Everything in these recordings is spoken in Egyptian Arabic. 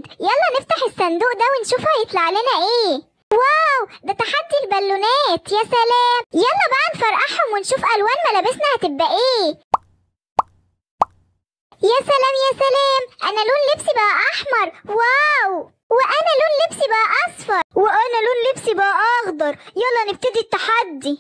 جديد يلا نفتح الصندوق ده ونشوف هيطلع لنا ايه واو ده تحدي البالونات يا سلام يلا بقى نفرقعهم ونشوف الوان ملابسنا هتبقى ايه يا سلام يا سلام انا لون لبسي بقى احمر واو وانا لون لبسي بقى اصفر وانا لون لبسي بقى اخضر يلا نبتدي التحدي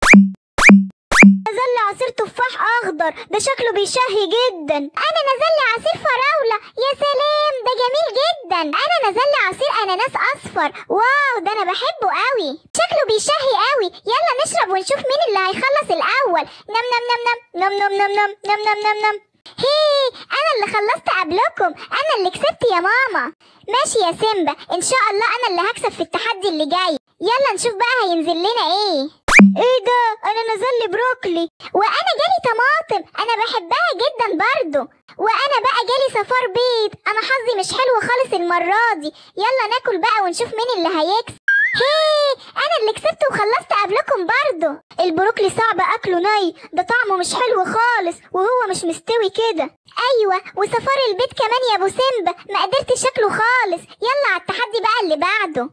نزل لي عصير تفاح اخضر ده شكله بيشهي جدا انا نزل لي عصير فراوله يا سلام ده جميل جدا انا نزل لي عصير اناناس اصفر واو ده انا بحبه قوي شكله بيشهي قوي يلا نشرب ونشوف مين اللي هيخلص الاول نم نم نم نم نم نم نم نم نم نم نم هي انا اللي خلصت قبلكم انا اللي كسبت يا ماما ماشي يا سيمبا ان شاء الله انا اللي هكسب في التحدي اللي جاي يلا نشوف بقى هينزل لنا ايه ايه ده انا نزل لي بروكلي وانا جالي طماطم انا بحبها جدا برضو وانا بقى جالي صفار بيض انا حظي مش حلو خالص المره دي يلا ناكل بقى ونشوف مين اللي هيكسب هي انا اللي كسبت وخلصت قبلكم برضو البروكلي صعب اكله ني ده طعمه مش حلو خالص وهو مش مستوي كده ايوه وصفار البيض كمان يا ابو سيمبا ما قدرتش شكله خالص يلا على التحدي بقى اللي بعده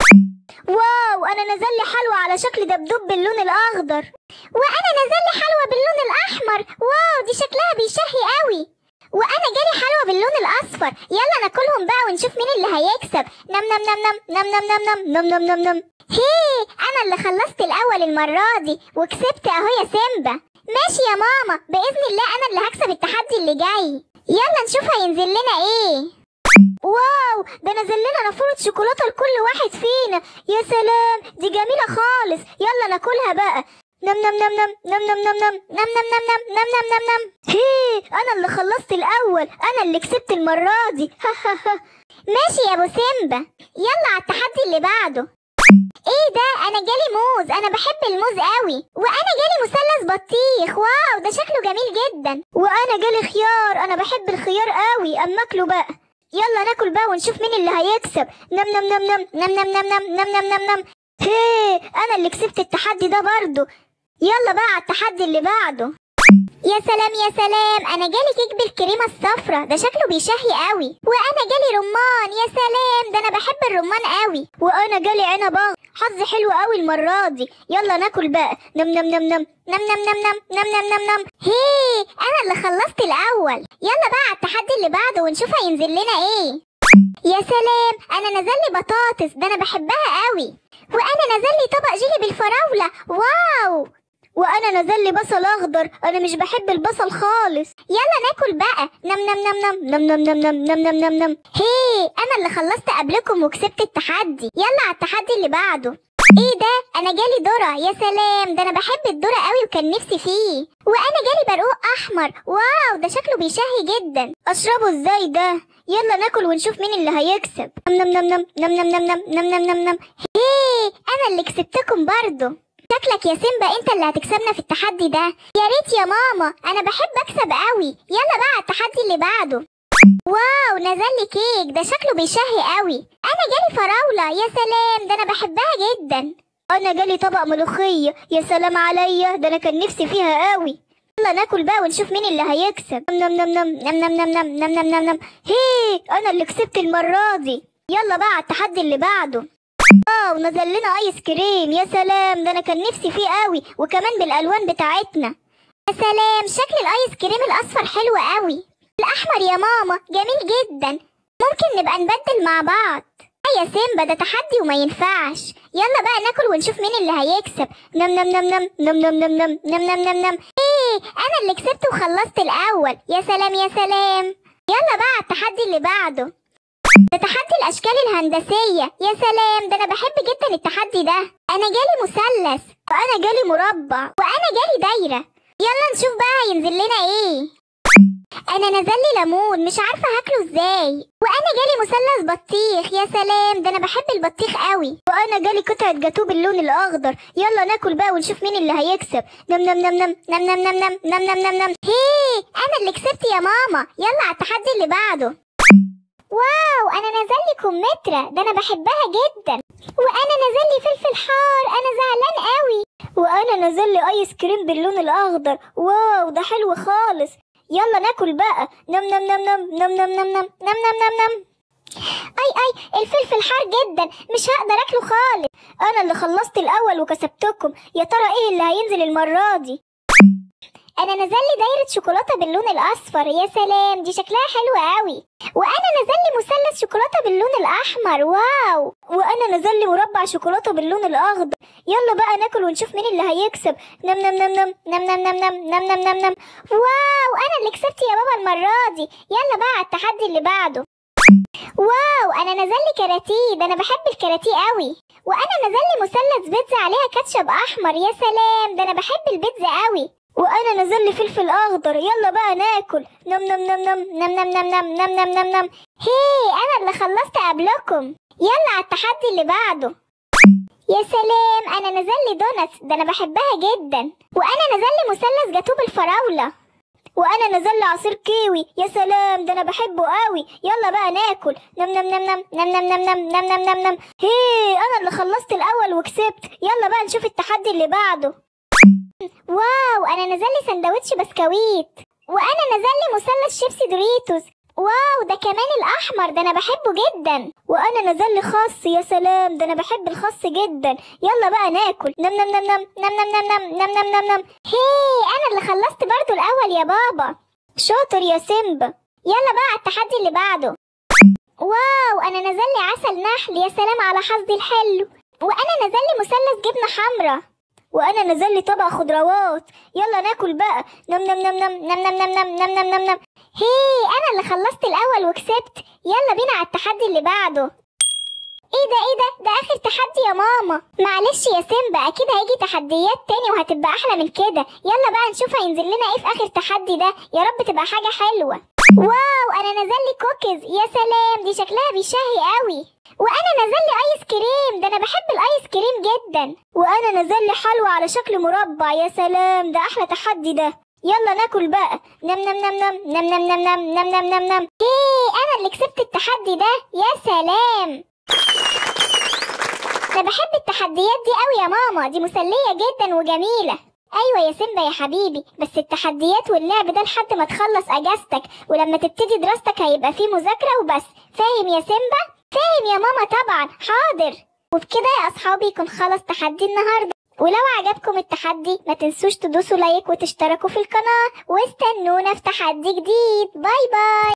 واو انا نزل لي حلوى على شكل دبدوب باللون الاخضر وانا نزل لي حلوى باللون الاحمر واو دي شكلها بيشهي قوي وانا جالي حلوى باللون الاصفر يلا ناكلهم بقى ونشوف مين اللي هيكسب نم نم نم نم نم نم نم نم نم نم نم هي انا اللي خلصت الاول المره دي وكسبت اهو يا سيمبا ماشي يا ماما باذن الله انا اللي هكسب التحدي اللي جاي يلا نشوف هينزل لنا ايه واو ده نزل لنا نافورة شوكولاتة لكل واحد فينا يا سلام دي جميلة خالص يلا ناكلها بقى نم نم نم نم نم نم نم نم نم نم نم نم نم نم نم نم هي انا اللي خلصت الاول انا اللي كسبت المرة دي ماشي يا ابو سيمبا يلا على التحدي اللي بعده ايه ده انا جالي موز انا بحب الموز قوي وانا جالي مثلث بطيخ واو ده شكله جميل جدا وانا جالي خيار انا بحب الخيار قوي اما اكله بقى يلا ناكل بقى ونشوف مين اللي هيكسب نم نم نم نم نم نم نم نم نم نم نم نم هي انا اللي كسبت التحدي ده برضو يلا بقى على التحدي اللي بعده يا سلام يا سلام انا جالي كيك بالكريمه الصفرا ده شكله بيشهي قوي وانا جالي رمان يا سلام ده انا بحب الرمان قوي وانا جالي عنب أخضر. حظي حلو قوي المره دي يلا ناكل بقى نم نم نم نم نم نم نم نم نم نم نم نم هي انا اللي خلصت الاول يلا بقى على التحدي اللي بعده ونشوف هينزل لنا ايه يا سلام انا نزل لي بطاطس ده انا بحبها قوي وانا نزل لي طبق جيلي بالفراوله واو وانا نزل لي بصل اخضر انا مش بحب البصل خالص يلا ناكل بقى نم نم نم نم نم نم نم نم نم نم نم هي انا اللي خلصت قبلكم وكسبت التحدي يلا على التحدي اللي بعده ايه ده انا جالي ذره يا سلام ده انا بحب الذره قوي وكان نفسي فيه وانا جالي برقوق احمر واو ده شكله بيشهي جدا اشربه ازاي ده يلا ناكل ونشوف مين اللي هيكسب نم نم نم نم نم نم نم نم نم نم نم هي انا اللي كسبتكم برضه شكلك يا سيمبا انت اللي هتكسبنا في التحدي ده يا ريت يا ماما انا بحب اكسب قوي يلا بقى على التحدي اللي بعده واو نزل لي كيك ده شكله بيشهي قوي انا جالي فراوله يا سلام ده انا بحبها جدا انا جالي طبق ملوخيه يا سلام عليا ده انا كان نفسي فيها قوي يلا ناكل بقى ونشوف مين اللي هيكسب نم نم نم نم نم نم نم نم نم نم نم هي انا اللي كسبت المره دي يلا بقى على التحدي اللي بعده واو نزل لنا ايس كريم يا سلام ده انا كان نفسي فيه قوي وكمان بالالوان بتاعتنا يا سلام شكل الايس كريم الاصفر حلو قوي الاحمر يا ماما جميل جدا ممكن نبقى نبدل مع بعض آه يا سيمبا ده تحدي وما ينفعش يلا بقى ناكل ونشوف مين اللي هيكسب نم نم نم نم نم نم نم نم نم نم نم نم ايه انا اللي كسبت وخلصت الاول يا سلام يا سلام يلا بقى على التحدي اللي بعده ده تحدي الاشكال الهندسيه يا سلام ده انا بحب جدا التحدي ده انا جالي مثلث وانا جالي مربع وانا جالي دايره يلا نشوف بقى هينزل لنا ايه انا نزل لي ليمون مش عارفه هاكله ازاي وانا جالي مثلث بطيخ يا سلام ده انا بحب البطيخ قوي وانا جالي قطعه جاتوه باللون الاخضر يلا ناكل بقى ونشوف مين اللي هيكسب نم نم نم نم نم نم نم نم نم نم نم نم هي انا اللي كسبت يا ماما يلا على التحدي اللي بعده واو انا نزل لي كمثرى ده انا بحبها جدا وانا نزل لي فلفل حار انا زعلان قوي وانا نزل لي ايس كريم باللون الاخضر واو ده حلو خالص يلا ناكل بقى نم نم نم نم نم نم نم نم نم نم نم نم اي اي الفلفل حار جدا مش هقدر اكله خالص انا اللي خلصت الاول وكسبتكم يا ترى ايه اللي هينزل المره دي انا نزل لي دايره شوكولاته باللون الاصفر يا سلام دي شكلها حلو قوي وانا نزل لي مثلث شوكولاته باللون الاحمر واو وانا نزل لي مربع شوكولاته باللون الاخضر يلا بقى ناكل ونشوف مين اللي هيكسب نم نم نم نم نم نم نم نم نم نم نم نم واو انا اللي كسبت يا بابا المره دي يلا بقى على التحدي اللي بعده واو انا نزل لي كراتيه ده انا بحب الكراتيه قوي وانا نزل لي مثلث بيتزا عليها كاتشب احمر يا سلام ده انا بحب البيتزا قوي وانا نزل لي فلفل اخضر يلا بقى ناكل نم نم نم نم نم نم نم نم نم نم نم نم هي انا اللي خلصت قبلكم يلا على التحدي اللي بعده يا سلام انا نزل لي دونتس ده انا بحبها جدا وانا نزل لي مثلث جاتوه بالفراوله وانا نزل لي عصير كيوي يا سلام ده انا بحبه قوي يلا بقى ناكل نم نم نم نم نم نم نم نم نم نم نم نم هي انا اللي خلصت الاول وكسبت يلا بقى نشوف التحدي اللي بعده واو انا نزل لي سندوتش بسكويت وانا نزل لي مثلث شيبسي دوريتوس واو ده كمان الاحمر ده انا بحبه جدا وانا نزل لي خس يا سلام ده انا بحب الخس جدا يلا بقى ناكل نم نم نم نم نم نم نم نم نم نم نم نم هي انا اللي خلصت برضو الاول يا بابا شاطر يا سيمبا يلا بقى على التحدي اللي بعده واو انا نزل لي عسل نحل يا سلام على حظي الحلو وانا نزل لي مثلث جبنه حمراء وانا نزل لي طبق خضروات يلا ناكل بقى نم نم نم نم نم نم نم نم نم نم نم نم هي انا اللي خلصت الاول وكسبت يلا بينا على التحدي اللي بعده ايه ده ايه ده ده اخر تحدي يا ماما معلش يا سيمبا اكيد هيجي تحديات تاني وهتبقى احلى من كده يلا بقى نشوف هينزل لنا ايه في اخر تحدي ده يا رب تبقى حاجه حلوه واو انا نزل لي كوكيز يا سلام دي شكلها بيشهي قوي وانا نزل لي ايس كريم ده انا بحب الايس كريم جدا وانا نزل لي حلوى على شكل مربع يا سلام ده احلى تحدي ده يلا ناكل بقى نم نم نم نم نم نم نم نم نم نم نم نم ايه انا اللي كسبت التحدي ده يا سلام انا بحب التحديات دي قوي يا ماما دي مسلية جدا وجميلة ايوه يا سيمبا يا حبيبي بس التحديات واللعب ده لحد ما تخلص اجازتك ولما تبتدي دراستك هيبقى فيه مذاكرة وبس فاهم يا سيمبا فاهم يا ماما طبعا حاضر وبكده يا اصحابي يكون خلص تحدي النهارده ولو عجبكم التحدي ما تنسوش تدوسوا لايك وتشتركوا في القناة واستنونا في تحدي جديد باي باي